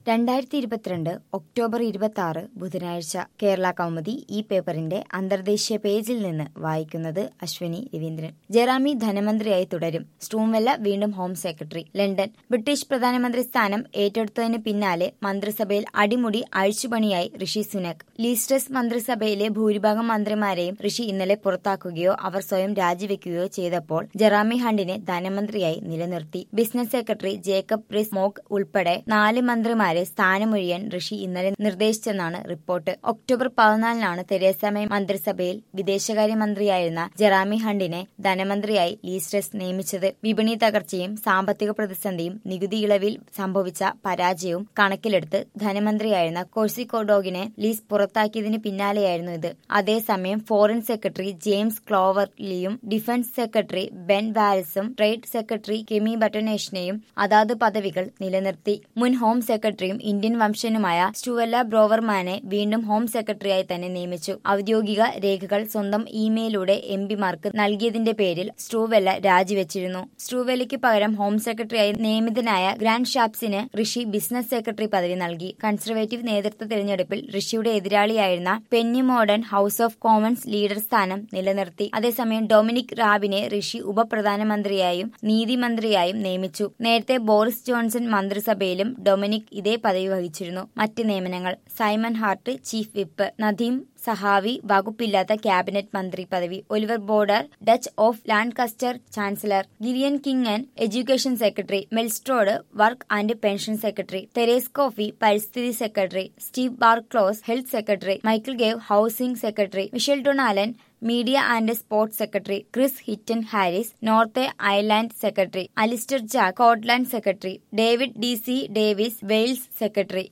രണ്ടായിരത്തി ഇരുപത്തിരണ്ട് ഒക്ടോബർ ഇരുപത്തി ആറ് ബുധനാഴ്ച കേരള കൗമുദി ഈ പേപ്പറിന്റെ അന്തർദേശീയ പേജിൽ നിന്ന് വായിക്കുന്നത് അശ്വിനി രവീന്ദ്രൻ ജെറാമി ധനമന്ത്രിയായി തുടരും സ്ട്രൂംവെല്ല വീണ്ടും ഹോം സെക്രട്ടറി ലണ്ടൻ ബ്രിട്ടീഷ് പ്രധാനമന്ത്രി സ്ഥാനം ഏറ്റെടുത്തതിന് പിന്നാലെ മന്ത്രിസഭയിൽ അടിമുടി അഴിച്ചുപണിയായി ഋഷി സുനക് ലീസ്റ്റസ് മന്ത്രിസഭയിലെ ഭൂരിഭാഗം മന്ത്രിമാരെയും ഋഷി ഇന്നലെ പുറത്താക്കുകയോ അവർ സ്വയം രാജിവെക്കുകയോ ചെയ്തപ്പോൾ ജെറാമി ഹണ്ടിനെ ധനമന്ത്രിയായി നിലനിർത്തി business secretary Jacob Rees Mogg ഉൾപ്പെടെ നാല് മന്ത്രിമാരെ സ്ഥാനമൊഴിയാൻ ഋഷി ഇന്നലെ നിർദ്ദേശിച്ചെന്നാണ് റിപ്പോർട്ട് ഒക്ടോബർ പതിനാലിനാണ് തെരേസ മേ മന്ത്രിസഭയിൽ വിദേശകാര്യമന്ത്രിയായിരുന്ന ജെറാമി ഹണ്ടിനെ ധനമന്ത്രിയായി ലീസ്ട്രസ് നിയമിച്ചത് വിപണി തകർച്ചയും സാമ്പത്തിക പ്രതിസന്ധിയും നികുതി ഇളവിൽ സംഭവിച്ച പരാജയവും കണക്കിലെടുത്ത് ധനമന്ത്രിയായിരുന്ന കോഴ്സിക്കോഡോഗിനെ ലീസ് പുറത്താക്കിയതിന് പിന്നാലെയായിരുന്നു ഇത് അതേസമയം ഫോറിൻ സെക്രട്ടറി ജെയിംസ് ക്ലോവർലിയും ഡിഫൻസ് സെക്രട്ടറി ബെൻ വാരിസും ട്രേഡ് സെക്രട്ടറി കെമി ബട്ടനേഷിനെയും അതാത് പദവികൾ നിലനിർത്തി മുൻ ഹോം സെക്രട്ടറിയും ഇന്ത്യൻ വംശനുമായ സ്റ്റുവല്ല ബ്രോവർമാനെ വീണ്ടും ഹോം സെക്രട്ടറിയായി തന്നെ നിയമിച്ചു ഔദ്യോഗിക രേഖകൾ സ്വന്തം ഇമെയിലൂടെ എം പിമാർക്ക് നൽകിയതിന്റെ പേരിൽ സ്ട്രൂവെല്ല രാജിവെച്ചിരുന്നു സ്ട്രൂവെല്ലയ്ക്ക് പകരം ഹോം സെക്രട്ടറിയായി നിയമിതനായ ഗ്രാൻഡ് ഷാപ്സിന് ഋഷി ബിസിനസ് സെക്രട്ടറി പദവി നൽകി കൺസർവേറ്റീവ് നേതൃത്വ തെരഞ്ഞെടുപ്പിൽ ഋഷിയുടെ എതിരാളിയായിരുന്ന Penny Mordaunt house of commons leader സ്ഥാനം നിലനിർത്തി അതേസമയം ഡൊമിനിക് റാബിനെ ഋഷി ഉപപ്രധാനമന്ത്രിയായും നീതിമന്ത്രിയായും നിയമിച്ചു നേരത്തെ ബോറിസ് ജോൺസൺ മന്ത്രിസഭയിലും ഡൊമിനിക് ഇതേ പദവി വഹിച്ചിരുന്നു മറ്റ് നിയമനങ്ങൾ Simon Hart chief whip Nadhim Zahawi വകുപ്പില്ലാത്ത ക്യാബിനറ്റ് മന്ത്രി പദവി ഒലിവർ ബോർഡർ duchy of Lancaster chancellor Gillian Keegan education secretary Mel Stride work and pension secretary Therese Coffey പരിസ്ഥിതി secretary Steve Barclay health secretary Michael Gove housing secretary Michelle Donelan media and sports secretary Chris Heaton Harris north island secretary Alister Jack Scotland secretary David D C Davies Wales secretary